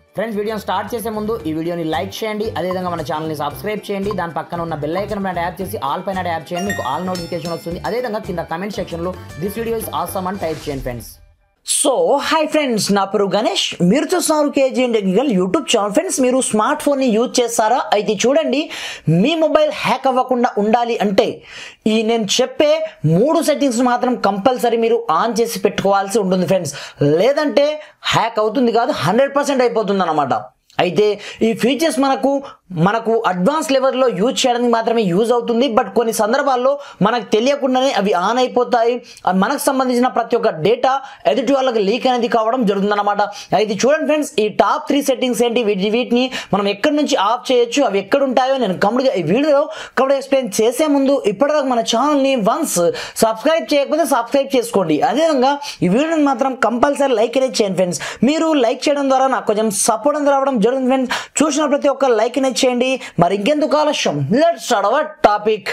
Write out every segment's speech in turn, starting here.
friends వీడియోని start చేసే ముందు ఈ వీడియోని లైక్ చేయండి అదేవిధంగా మన ఛానల్ని సబ్స్క్రైబ్ చేయండి దాని పక్కన ఉన్న బెల్ ఐకన్ పైన ట్యాప్ చేసి ఆల్ పైన ట్యాప్ చేయండి మీకు ఆల్ నోటిఫికేషన్ వస్తుంది అదేవిధంగా కింద కమెంట్ సెక్షన్లో దిస్ వీడియో ఇస్ ఆసమ్ అని టైప్ చేయండి ఫ్రెండ్స్ సో హాయ్ ఫ్రెండ్స్ నా పేరు గణేష్ మీరు చూస్తున్నారు KG technical YouTube channel friends మీరు స్మార్ట్ ఫోన్ని యూజ్ చేస్తారా అయితే చూడండి మీ మొబైల్ హ్యాక్ అవ్వకుండా ఉండాలి అంటే ఈ నేను చెప్పే మూడు సెట్టింగ్స్ మాత్రం కంపల్సరీ మీరు ఆన్ చేసి పెట్టుకోవాల్సి ఉంటుంది ఫ్రెండ్స్ లేదంటే హ్యాక్ అవుతుంది కాదు హండ్రెడ్ పర్సెంట్ అయిపోతుంది అనమాట అయితే ఈ ఫీచర్స్ మనకు మనకు అడ్వాన్స్ లెవెల్లో యూజ్ చేయడానికి మాత్రమే యూజ్ అవుతుంది బట్ కొన్ని సందర్భాల్లో మనకు తెలియకుండానే అవి ఆన్ అయిపోతాయి ఆ మనకు సంబంధించిన ప్రతి ఒక్క డేటా ఎదుటి వాళ్ళకి లీక్ అనేది కావడం జరుగుతుందన్నమాట అయితే చూడండి ఫ్రెండ్స్ ఈ టాప్ త్రీ సెట్టింగ్స్ ఏంటి వీటి వీటిని మనం ఎక్కడి నుంచి ఆఫ్ చేయొచ్చు అవి ఎక్కడ ఉంటాయో నేను కంప్లీట్గా ఈ వీడియోలో కంప్లీట్ ఎక్స్ప్లెయిన్ చేసే ముందు ఇప్పటిదాకా మన ఛానల్ని వన్స్ సబ్స్క్రైబ్ చేయకపోతే సబ్స్క్రైబ్ చేసుకోండి అదేవిధంగా ఈ వీడియోని మాత్రం కంపల్సరీ లైక్ అనేది చేయండి ఫ్రెండ్స్ మీరు లైక్ చేయడం ద్వారా నాకు కొంచెం సపోర్ట్ అనేది రావడం జరుగుతుంది ఫ్రెండ్స్ చూసిన ప్రతి ఒక్క లైక్ అనేది చేయండి మరి ఇంకెందుకు ఆలస్యం let's start our topic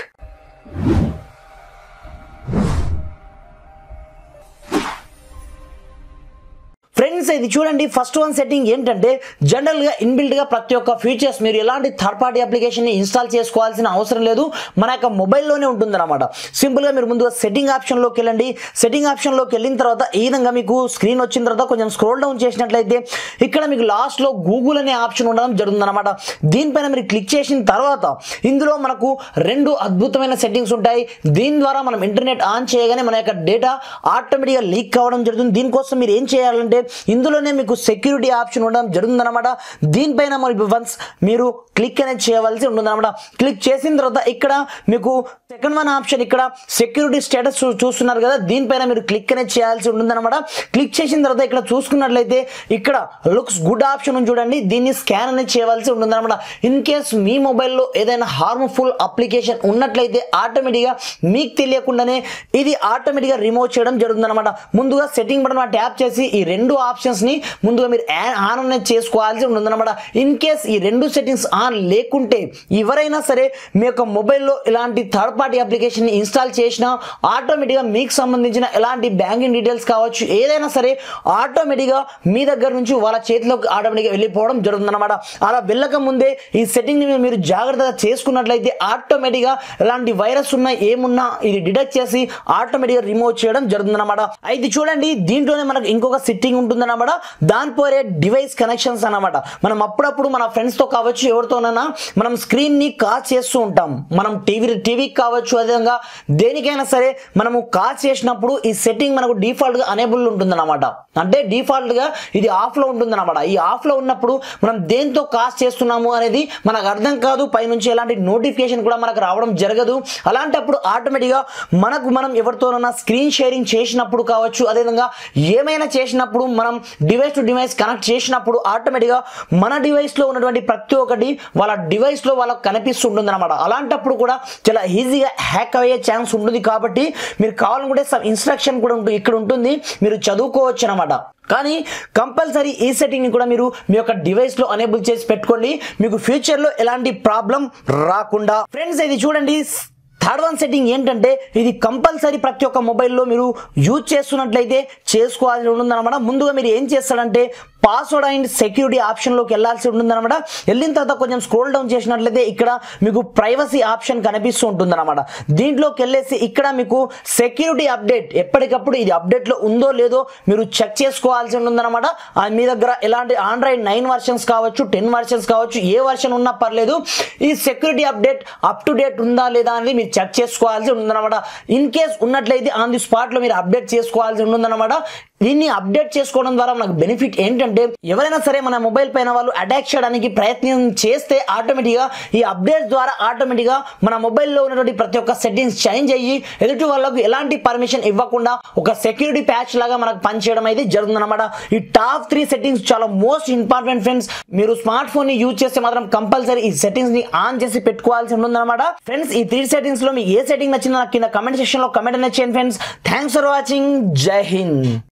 friends ఇది చూడండి ఫస్ట్ వన్ సెట్టింగ్ ఏంటంటే జనరల్గా ఇన్బిల్డ్గా ప్రతి ఒక్క ఫీచర్స్ మీరు ఎలాంటి థర్డ్ పార్టీ అప్లికేషన్ని ఇన్స్టాల్ చేసుకోవాల్సిన అవసరం లేదు మన యొక్క మొబైల్లోనే ఉంటుందన్నమాట సింపుల్గా మీరు ముందుగా సెట్టింగ్ ఆప్షన్లోకి వెళ్ళండి సెట్టింగ్ ఆప్షన్లోకి వెళ్ళిన తర్వాత ఈ విధంగా మీకు స్క్రీన్ వచ్చిన తర్వాత కొంచెం స్క్రోల్ డౌన్ చేసినట్లయితే ఇక్కడ మీకు లాస్ట్లో గూగుల్ అనే ఆప్షన్ ఉండడం జరుగుతుందన్నమాట దీనిపైన మీరు క్లిక్ చేసిన తర్వాత ఇందులో మనకు రెండు అద్భుతమైన సెట్టింగ్స్ ఉంటాయి దీని ద్వారా మనం ఇంటర్నెట్ ఆన్ చేయగానే మన యొక్క డేటా ఆటోమేటిక్గా లీక్ కావడం జరుగుతుంది దీనికోసం మీరు ఏం చేయాలంటే ఇందులోనే మీకు సెక్యూరిటీ ఆప్షన్ ఉండడం జరుగుతుందన్నమాట దీనిపైన మరి వన్స్ మీరు క్లిక్ అనేది చేయవలసి ఉంటుందన్నమాట క్లిక్ చేసిన తర్వాత ఇక్కడ మీకు సెకండ్ వన్ ఆప్షన్ ఇక్కడ సెక్యూరిటీ స్టేటస్ చూస్తున్నారు కదా దీనిపైన మీరు క్లిక్ అనేది చేయాల్సి ఉంటుందన్నమాట క్లిక్ చేసిన తర్వాత ఇక్కడ చూసుకున్నట్లయితే ఇక్కడ లుక్స్ గుడ్ ఆప్షన్ ఉంది చూడండి దీన్ని స్కాన్ అనేది చేయవలసి ఉంటుందన్నమాట ఇన్ కేస్ మీ మొబైల్లో ఏదైనా హార్మ్ఫుల్ అప్లికేషన్ ఉన్నట్లయితే ఆటోమేటిక్గా మీకు తెలియకుండానే ఇది ఆటోమేటిక్గా రిమూవ్ చేయడం జరుగుతుందన్నమాట ముందుగా సెట్టింగ్ బటన్ ట్యాప్ చేసి ఈ రెండు ఆప్షన్స్ని ముందుగా మీరు ఆన్ అనేది చేసుకోవాల్సి ఉంటుందన్నమాట ఇన్ కేస్ ఈ రెండు సెట్టింగ్స్ ఆన్ లేకుంటే ఎవరైనా సరే మీ యొక్క మొబైల్లో ఇలాంటి థర్డ్ పార్టీ అప్లికేషన్ ఇన్స్టాల్ చేసినా ఆటోమేటిక్గా మీకు సంబంధించిన ఎలాంటి బ్యాంకింగ్ డీటెయిల్స్ కావచ్చు ఏదైనా సరే ఆటోమేటిక్గా మీ దగ్గర నుంచి వాళ్ళ చేతిలోకి ఆటోమేటిక్గా వెళ్ళిపోవడం జరుగుతుందన్నమాట అలా వెళ్ళక ముందే ఈ సెట్టింగ్ని మీరు జాగ్రత్తగా చేసుకున్నట్లయితే ఆటోమేటిక్గా ఎలాంటి వైరస్ ఉన్నా ఏమున్నా ఇది డిటెక్ట్ చేసి ఆటోమేటిక్గా రిమూవ్ చేయడం జరుగుతుందన్నమాట అయితే చూడండి దీంట్లోనే మనకు ఇంకొక సెట్టింగ్ ఉంటుందన్నమాట దాని పేరే డివైస్ కనెక్షన్స్ అన్నమాట మనం అప్పుడప్పుడు మన ఫ్రెండ్స్తో కావచ్చు ఎవరితోనైనా మనం స్క్రీన్ని కాల్ చేస్తూ ఉంటాం మనం టీవీ టీవీకి కావచ్చు అదేవిధంగా దేనికైనా సరే మనము కాల్ చేసినప్పుడు ఈ సెట్టింగ్ మనకు డిఫాల్ట్గా అనేబుల్ ఉంటుందన్నమాట అంటే డిఫాల్ట్గా ఇది ఆఫ్లో ఉంటుందన్నమాట ఈ ఆఫ్లో ఉన్నప్పుడు మనం దేంతో కాల్ చేస్తున్నాము అనేది మనకు అర్థం కాదు పైనుంచి ఎలాంటి నోటిఫికేషన్ కూడా మనకు రావడం జరగదు అలాంటప్పుడు ఆటోమేటిక్గా మనకు మనం ఎవరితోనైనా స్క్రీన్ షేరింగ్ చేసినప్పుడు కావచ్చు అదేవిధంగా ఏమైనా చేసినప్పుడు మనం డివైస్ టు డివైస్ కనెక్ట్ చేసినప్పుడు ఆటోమేటిక్గా మన డివైస్లో ఉన్నటువంటి ప్రతి ఒక్కటి వాళ్ళ డివైస్లో వాళ్ళకి కనిపిస్తుంటుంది అనమాట అలాంటప్పుడు కూడా చాలా ఈజీగా హ్యాక్ అయ్యే ఛాన్స్ ఉంటుంది కాబట్టి మీరు కావాలనుకుంటే సమ్ ఇన్స్ట్రక్షన్ కూడా ఉంటుంది ఇక్కడ ఉంటుంది మీరు చదువుకోవచ్చు అనమాట కానీ కంపల్సరీ ఈ సెట్టింగ్ని కూడా మీరు మీ యొక్క డివైస్లో అనేబుల్ చేసి పెట్టుకోండి మీకు ఫ్యూచర్లో ఎలాంటి ప్రాబ్లం రాకుండా ఫ్రెండ్స్ ఇది చూడండి థర్డ్ వన్ సెట్టింగ్ ఏంటంటే ఇది కంపల్సరీ ప్రతి ఒక్క మొబైల్లో మీరు యూజ్ చేస్తున్నట్లయితే చేసుకోవాల్సి ఉంటుందన్నమాట ముందుగా మీరు ఏం చేస్తారంటే పాస్వర్డ్ అండ్ సెక్యూరిటీ ఆప్షన్లోకి వెళ్ళాల్సి ఉంటుందన్నమాట వెళ్ళిన తర్వాత కొంచెం స్క్రోల్ డౌన్ చేసినట్లయితే ఇక్కడ మీకు ప్రైవసీ ఆప్షన్ కనిపిస్తూ ఉంటుందన్నమాట దీంట్లోకి వెళ్ళేసి ఇక్కడ మీకు సెక్యూరిటీ అప్డేట్ ఎప్పటికప్పుడు ఇది అప్డేట్లో ఉందో లేదో మీరు చెక్ చేసుకోవాల్సి ఉంటుందన్నమాట ఆ మీ దగ్గర ఎలాంటి ఆండ్రాయిడ్ నైన్ వర్షన్స్ కావచ్చు టెన్ వర్షన్స్ కావచ్చు ఏ వర్షన్ ఉన్నా పర్లేదు ఈ security update up to date ఉందా లేదా అనేది మీరు చెక్ చేసుకోవాల్సి ఉంటుందన్నమాట ఇన్ కేస్ ఉన్నట్లయితే ఆన్ ది స్పాట్లో మీరు అప్డేట్ చేసుకోవాల్సి ఉంటుందన్నమాట దీన్ని అప్డేట్ చేసుకోవడం ద్వారా మనకు బెనిఫిట్ ఏంటంటే ఎవరైనా సరే మన మొబైల్ పైన వాళ్ళు అటాక్ చేయడానికి ప్రయత్నం చేస్తే ఆటోమేటిక్గా ఈ అప్డేట్ ద్వారా ఆటోమేటిక్గా మన మొబైల్లో ఉన్నటువంటి ప్రతి ఒక్క సెట్టింగ్స్ చేంజ్ అయ్యి ఎదుటి వాళ్ళకు ఎలాంటి పర్మిషన్ ఇవ్వకుండా ఒక సెక్యూరిటీ ప్యాచ్ లాగా మనకు పనిచేయడం అయితే జరుగుతుందన్నమాట ఈ టాప్ త్రీ సెట్టింగ్స్ చాలా మోస్ట్ ఇంపార్టెంట్ ఫ్రెండ్స్ మీరు స్మార్ట్ ఫోన్ ని యూజ్ చేస్తే మాత్రం కంపల్సరీ ఈ సెట్టింగ్స్ ని ఆన్ చేసి పెట్టుకోవాల్సి ఉంటుందన్నమాట ఫ్రెండ్స్ ఈ త్రీ సెట్టింగ్స్ లో మీకు ఏ సెట్టింగ్ నచ్చిందో నాకు కింద కమెంట్ సెక్షన్ లో కమెంట్ అనేది చేయండి ఫ్రెండ్స్ థ్యాంక్స్ ఫర్ వాచింగ్ జై హింద్